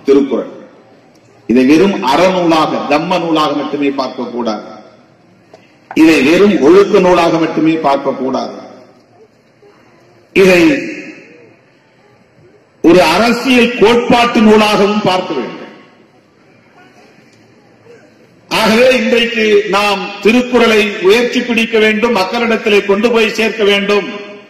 திருக்குறள் இதை வெறும் அறநூலாக தம்ம நூலாக மட்டுமே பார்க்க கூடாது இதை வெறும் ஒழுக்க நூலாக மட்டுமே பார்க்க கூடாது இதை ஒரு அரசியல் கோட்பாட்டு நூலாகவும் பார்க்க வேண்டும் ஆகவே இன்றைக்கு நாம் திருக்குறளை உயர்த்தி பிடிக்க வேண்டும் மக்களிடத்திலே கொண்டு போய் சேர்க்க வேண்டும்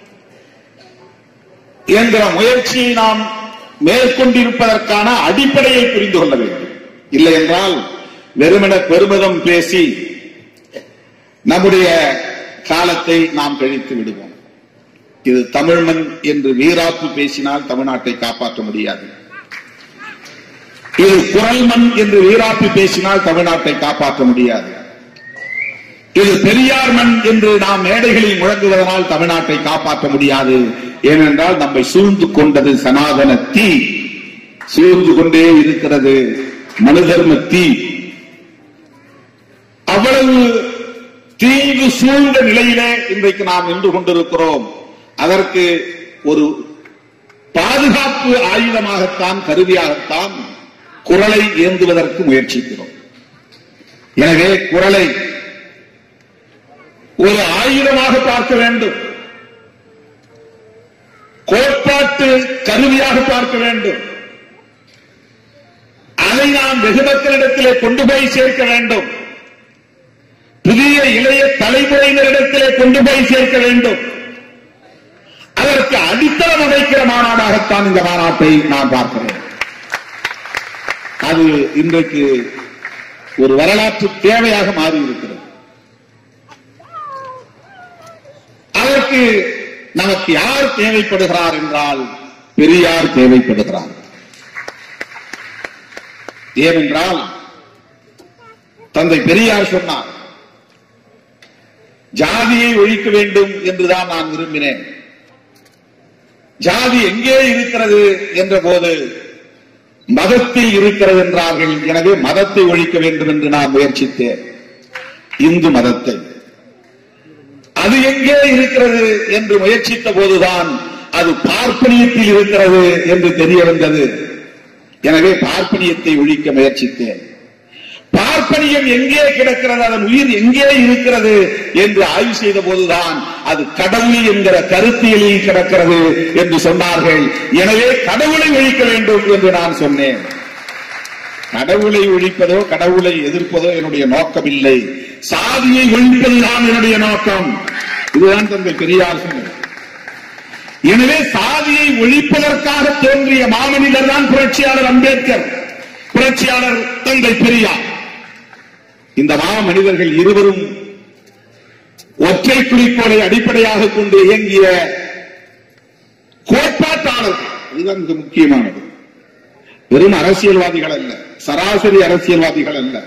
என்கிற முயற்சியை நாம் மேற்கொண்டிருப்பதற்கான அடிப்படையை புரிந்து கொள்ள வேண்டும் இல்லை என்றால் வெறுமன பெருமிதம் பேசி நம்முடைய காலத்தை நாம் கழித்து விடுவோம் இது தமிழ்மண் என்று வீராப்பு பேசினால் தமிழ்நாட்டை காப்பாற்ற முடியாது இது குரல் மண் என்று வீராப்பு பேசினால் தமிழ்நாட்டை காப்பாற்ற முடியாது இது பெரியார் மண் என்று நாம் மேடைகளில் முழங்குவதனால் தமிழ்நாட்டை காப்பாற்ற முடியாது ஏனென்றால் நம்மை சூழ்ந்து கொண்டது சனாதன தீ சூழ்ந்து கொண்டே இருக்கிறது மனுதர்ம தீ அவ்வளவு தீங்கு சூழ்ந்த நிலையிலே இன்றைக்கு நாம் நின்று கொண்டிருக்கிறோம் அதற்கு ஒரு பாதுகாப்பு ஆயுதமாகத்தான் கருவியாகத்தான் குரலை ஏந்துவதற்கு முயற்சிக்கிறோம் எனவே குரலை ஒரு ஆயுதமாக பார்க்க வேண்டும் கோட்பாட்டு கருவியாக பார்க்க வேண்டும் அதை நாம் வெகு மக்களிடத்திலே கொண்டு போய் சேர்க்க வேண்டும் புதிய இளைய தலைமுறையினரிடத்திலே கொண்டு போய் சேர்க்க வேண்டும் அதற்கு அடித்தளம் அமைக்கிற மாநாடாகத்தான் இந்த மாநாட்டை நான் பார்க்கிறேன் அது இன்றைக்கு ஒரு வரலாற்று தேவையாக மாறி இருக்கிறது அதற்கு நமக்கு யார் தேவைப்படுகிறார் என்றால் பெரியார் தேவைப்படுகிறார் ஏனென்றால் தந்தை பெரியார் சொன்னார் ஜாதியை ஒழிக்க வேண்டும் என்றுதான் நான் விரும்பினேன் ஜாதி எங்கே இருக்கிறது என்ற போது மதத்தில் இருக்கிறது என்றார்கள் எனவே மதத்தை ஒழிக்க வேண்டும் என்று நான் முயற்சித்தேன் இந்து மதத்தை அது எங்கே இருக்கிறது என்று முயற்சித்த போதுதான் அது பார்ப்பனியத்தில் இருக்கிறது என்று தெரிய வந்தது எனவே பார்ப்பனியத்தை ஒழிக்க முயற்சித்தேன் பார்ப்பனியம் எங்கே கிடக்கிறது அதன் உயிர் எங்கே இருக்கிறது என்று ஆய்வு செய்த போதுதான் அது கடவுள் என்கிற கருத்தியலில் கிடக்கிறது என்று சொன்னார்கள் எனவே கடவுளை ஒழிக்க வேண்டும் என்று நான் சொன்னேன் கடவுளை ஒழிப்பதோ கடவுளை எதிர்ப்பதோ என்னுடைய நோக்கம் இல்லை சாதியை ஒழிப்பதுதான் என்னுடைய நோக்கம் இதுதான் தந்தை பெரியார் சொன்னது எனவே சாதியை ஒழிப்பதற்காக தோன்றிய மாமனிதர் தான் புரட்சியாளர் அம்பேத்கர் புரட்சியாளர் தந்தை பெரியார் இந்த மாமனிதர்கள் இருவரும் ஒற்றை குறிக்கோளை அடிப்படையாக கொண்டு இயங்கிய கோட்பாட்டாளர்கள் இதுதான் மிக முக்கியமானது வெறும் அரசியல்வாதிகள் அல்ல சராசரி அரசியல்வாதிகள் அல்ல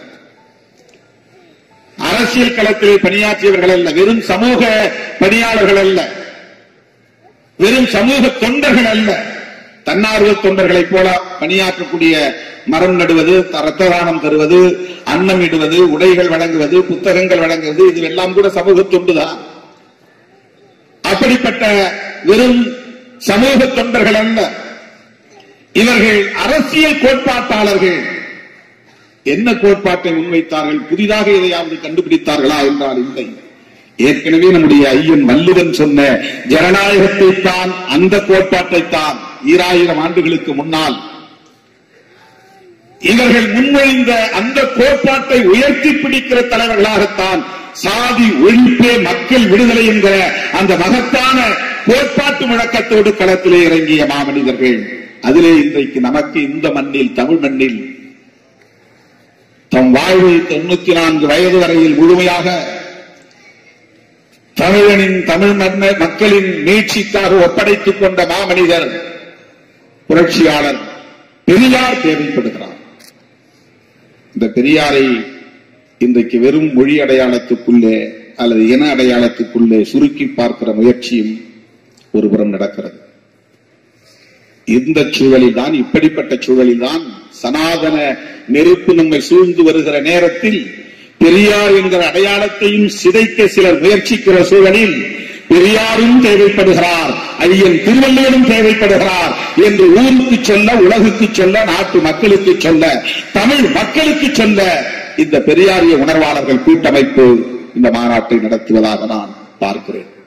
அரசியல் களத்திலே பணியாற்றியவர்கள் அல்ல வெறும் சமூக பணியாளர்கள் அல்ல வெறும் சமூக தொண்டர்கள் அல்ல தன்னார்வ தொண்டர்களைப் போல பணியாற்றக்கூடிய மரம் நடுவது ரத்த தானம் தருவது அன்னம் இடுவது உடைகள் வழங்குவது புத்தகங்கள் வழங்குவது இதுவெல்லாம் கூட சமூக தொண்டுதான் அப்படிப்பட்ட வெறும் சமூக தொண்டர்கள் அல்ல இவர்கள் அரசியல் கோட்பாட்டாளர்கள் என்ன கோட்பாட்டை முன்வைத்தார்கள் புதிதாக எதையாவது கண்டுபிடித்தார்களா என்றால் இல்லை ஏற்கனவே நம்முடைய ஐயன் வள்ளுவன் சொன்ன ஜனநாயகத்தை தான் அந்த கோட்பாட்டை தான் ஈராயிரம் ஆண்டுகளுக்கு முன்னால் இவர்கள் முன்மொழிந்த அந்த கோட்பாட்டை உயர்த்தி பிடிக்கிற தலைவர்களாகத்தான் சாதி ஒழிப்பே மக்கள் விடுதலை என்கிற அந்த மகத்தான கோட்பாட்டு முழக்கத்தோடு களத்திலே இறங்கிய மாமனிதர்கள் அதிலே இன்றைக்கு நமக்கு இந்த மண்ணில் தமிழ் மண்ணில் தம் வாழ்வை தொண்ணூத்தி நான்கு வயது வரையில் முழுமையாக தமிழனின் தமிழ் மன்ன மக்களின் மீட்சிக்காக ஒப்படைத்துக் கொண்ட மாமனிதர் புரட்சியாளர் பெரியார் தேவைப்படுகிறார் இந்த பெரியாரை இன்றைக்கு வெறும் மொழி அடையாளத்துக்குள்ளே அல்லது இன அடையாளத்துக்குள்ளே சுருக்கி பார்க்கிற முயற்சியும் ஒருபுறம் நடக்கிறது இந்த சூழலில் தான் இப்படிப்பட்ட சூழலில் தான் சனாதன நெருப்பு நம்மை சூழ்ந்து வருகிற நேரத்தில் பெரியார் என்கிற அடையாளத்தையும் சிதைக்க சிலர் முயற்சிக்கிற சூழலில் பெரியாரும் தேவைப்படுகிறார் ஐயன் திருவள்ளுவரும் தேவைப்படுகிறார் என்று ஊருக்கு சொல்ல உலகுக்கு சொல்ல நாட்டு மக்களுக்கு சொல்ல தமிழ் மக்களுக்கு சொல்ல இந்த பெரியாரிய உணர்வாளர்கள் கூட்டமைப்பு இந்த மாநாட்டை நடத்துவதாக நான் பார்க்கிறேன்